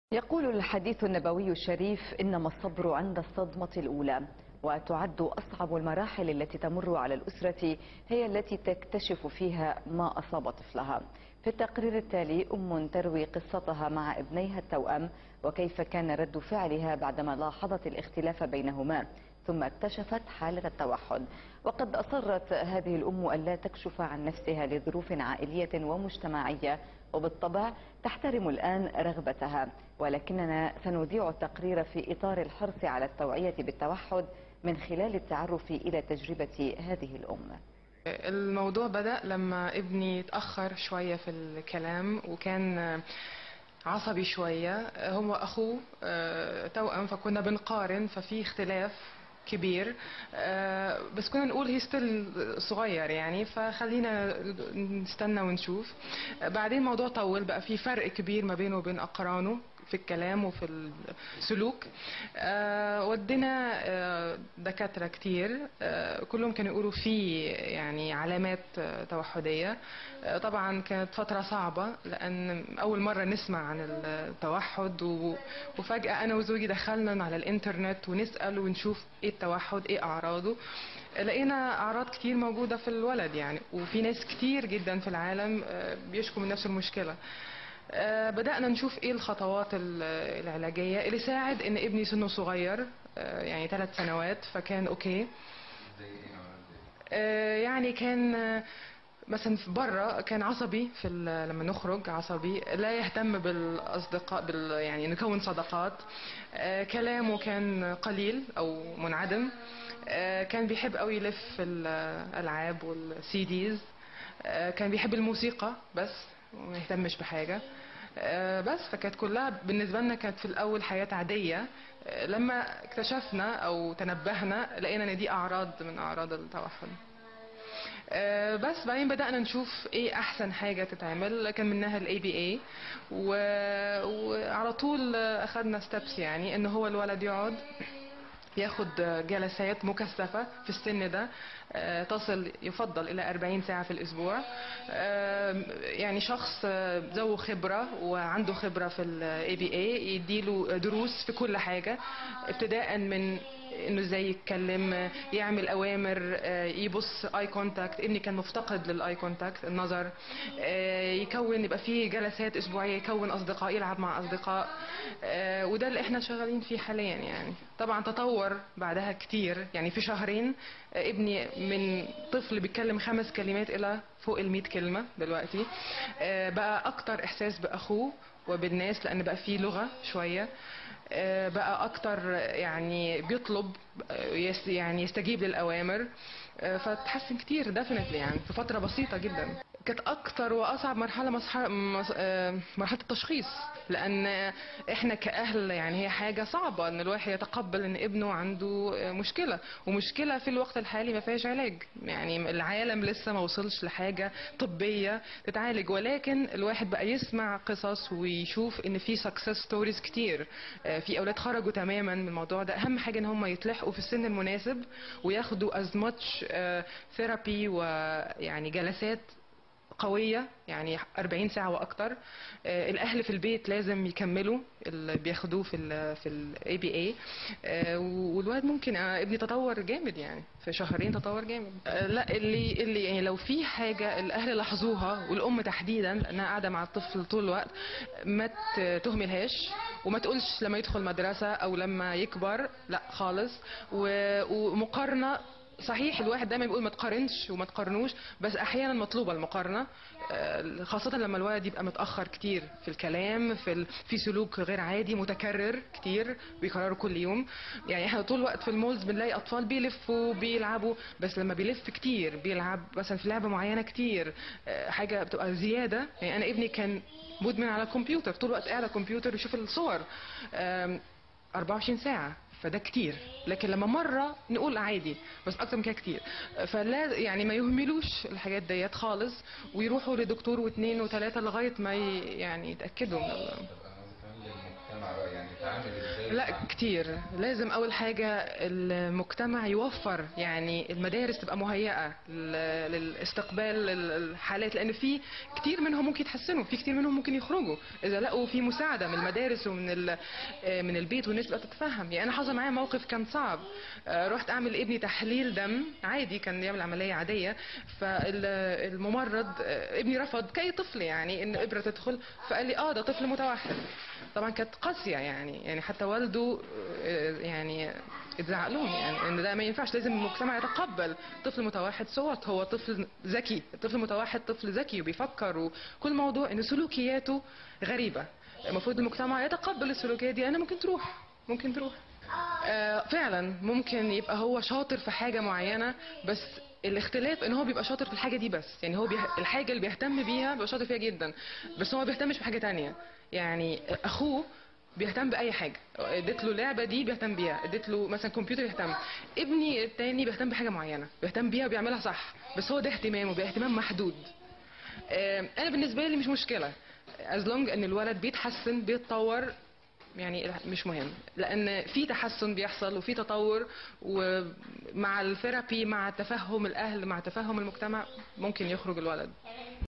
يقول الحديث النبوي الشريف إنما الصبر عند الصدمة الأولى وتعد أصعب المراحل التي تمر على الأسرة هي التي تكتشف فيها ما أصاب طفلها في التقرير التالي أم تروي قصتها مع ابنيها التوأم وكيف كان رد فعلها بعدما لاحظت الاختلاف بينهما ثم اكتشفت حالة التوحد وقد أصرت هذه الأم ألا تكشف عن نفسها لظروف عائلية ومجتمعية وبالطبع تحترم الآن رغبتها ولكننا سنذيع التقرير في إطار الحرص على التوعية بالتوحد من خلال التعرف إلى تجربة هذه الأم الموضوع بدأ لما ابني اتأخر شوية في الكلام وكان عصبي شوية هو أخوه توأم فكنا بنقارن ففي اختلاف كبير بس كنا نقول هي ستيل صغير يعني فخلينا نستنى ونشوف بعدين الموضوع طول بقى في فرق كبير ما بينه وبين أقرانه في الكلام وفي السلوك آه ودينا آه دكاتره كتير آه كلهم كانوا يقولوا في يعني علامات توحديه طبعا كانت فتره صعبه لان اول مره نسمع عن التوحد وفجاه انا وزوجي دخلنا على الانترنت ونسال ونشوف ايه التوحد ايه اعراضه لقينا اعراض كتير موجوده في الولد يعني وفي ناس كتير جدا في العالم بيشكوا من نفس المشكله آه بدأنا نشوف ايه الخطوات العلاجية اللي ساعد ان ابني سنه صغير آه يعني ثلاث سنوات فكان اوكي آه يعني كان مثلا في بره كان عصبي في لما نخرج عصبي لا يهتم بالاصدقاء بال يعني نكون صداقات كلامه كان قليل او منعدم كان بيحب قوي يلف في الالعاب والسي ديز كان بيحب الموسيقى بس وما يهتمش بحاجه بس فكانت كلها بالنسبه لنا كانت في الاول حياه عاديه لما اكتشفنا او تنبهنا لقينا ان دي اعراض من اعراض التوحد بس بعدين بدأنا نشوف ايه احسن حاجة تتعمل كان منها الاي بي اي وعلى طول اخدنا ستبس يعني ان هو الولد يقعد ياخد جلسات مكثفة في السن ده تصل يفضل إلى 40 ساعة في الأسبوع يعني شخص ذو خبرة وعنده خبرة في الاي بي اي يديله دروس في كل حاجة ابتداء من انه ازاي يتكلم يعمل اوامر يبص اي كونتاكت ابني كان مفتقد للاي كونتاكت النظر يكون يبقى فيه جلسات اسبوعيه يكون اصدقاء يلعب مع اصدقاء وده اللي احنا شغالين فيه حاليا يعني طبعا تطور بعدها كتير يعني في شهرين ابني من طفل بيتكلم خمس كلمات الى فوق ال 100 كلمه دلوقتي بقى اكتر احساس باخوه وبالناس لان بقى فيه لغه شويه بقى اكتر يعني بيطلب يعني يستجيب للاوامر فتحسن كتير ديفنتلي يعني في فتره بسيطه جدا كانت اكتر واصعب مرحله مرحله التشخيص لان احنا كاهل يعني هي حاجه صعبه ان الواحد يتقبل ان ابنه عنده مشكله ومشكله في الوقت الحالي ما فيهاش علاج يعني العالم لسه ما وصلش لحاجه طبيه تتعالج ولكن الواحد بقى يسمع قصص ويشوف ان في سكسس ستوريز كتير في اولاد خرجوا تماما من الموضوع ده اهم حاجه ان هم يتلحقوا في السن المناسب وياخدوا از ماتش ثيرابي ويعني جلسات قوية يعني 40 ساعة وأكتر آه الأهل في البيت لازم يكملوا اللي بياخدوه في ال في الاي بي اي والواد ممكن آه ابني تطور جامد يعني في شهرين تطور جامد آه لا اللي اللي يعني لو في حاجة الأهل لاحظوها والأم تحديدا لأنها قاعدة مع الطفل طول الوقت ما تهملهاش وما تقولش لما يدخل مدرسة أو لما يكبر لا خالص ومقارنة صحيح الواحد دايما بيقول ما تقارنش وما تقارنوش بس احيانا مطلوبه المقارنه خاصه لما الولد يبقى متاخر كتير في الكلام في ال... في سلوك غير عادي متكرر كتير بيكرروا كل يوم يعني احنا طول الوقت في المولز بنلاقي اطفال بيلفوا بيلعبوا بس لما بيلف كتير بيلعب مثلا في لعبه معينه كتير حاجه بتبقى زياده يعني انا ابني كان مدمن على الكمبيوتر طول الوقت قاعد على الكمبيوتر يشوف الصور 24 ساعه فده كتير لكن لما مرة نقول عادي بس أكتر من كده كتير فلا يعني ما يهملوش الحاجات ديت خالص ويروحوا لدكتور واثنين وثلاثة لغاية ما يعني يتأكدوا من المجتمع بقى يعني يتعامل ازاي لا كتير لازم اول حاجه المجتمع يوفر يعني المدارس تبقى مهيئه ل- للاستقبال الحالات لان في كتير منهم ممكن يتحسنوا في كتير منهم ممكن يخرجوا اذا لقوا في مساعده من المدارس ومن ال- آه، من البيت والناس بقى تتفهم يعني انا حصل معايا موقف كان صعب آه، رحت اعمل لابني تحليل دم عادي كان يعمل عمليه عاديه فالممرض ابني رفض كاي طفل يعني ان ابره تدخل فقال لي اه ده طفل متوحد طبعا كانت قاسيه يعني يعني حتى والده آه، يعني اتزعق لهم يعني ان ده ما ينفعش لازم المجتمع يتقبل طفل متوحد صوت هو طفل ذكي الطفل المتوحد طفل ذكي وبيفكر وكل موضوع ان سلوكياته غريبه المفروض المجتمع يتقبل السلوكيات دي انا ممكن تروح ممكن تروح آه، فعلا ممكن يبقى هو شاطر في حاجة معينة بس الاختلاف ان هو بيبقى شاطر في الحاجة دي بس يعني هو بيه... الحاجة اللي بيهتم بيها بيبقى شاطر فيها جدا بس هو ما بيهتمش بحاجة تانية يعني اخوه بيهتم باي حاجه اديت له لعبه دي بيهتم بيها اديت له مثلا كمبيوتر يهتم ابني التاني بيهتم بحاجه معينه بيهتم بيها وبيعملها صح بس هو ده اهتمامه بقى اهتمام محدود آم، انا بالنسبه لي مش مشكله از لونج ان الولد بيتحسن بيتطور يعني مش مهم لان في تحسن بيحصل وفي تطور ومع الثيرابي مع تفهم الاهل مع تفهم المجتمع ممكن يخرج الولد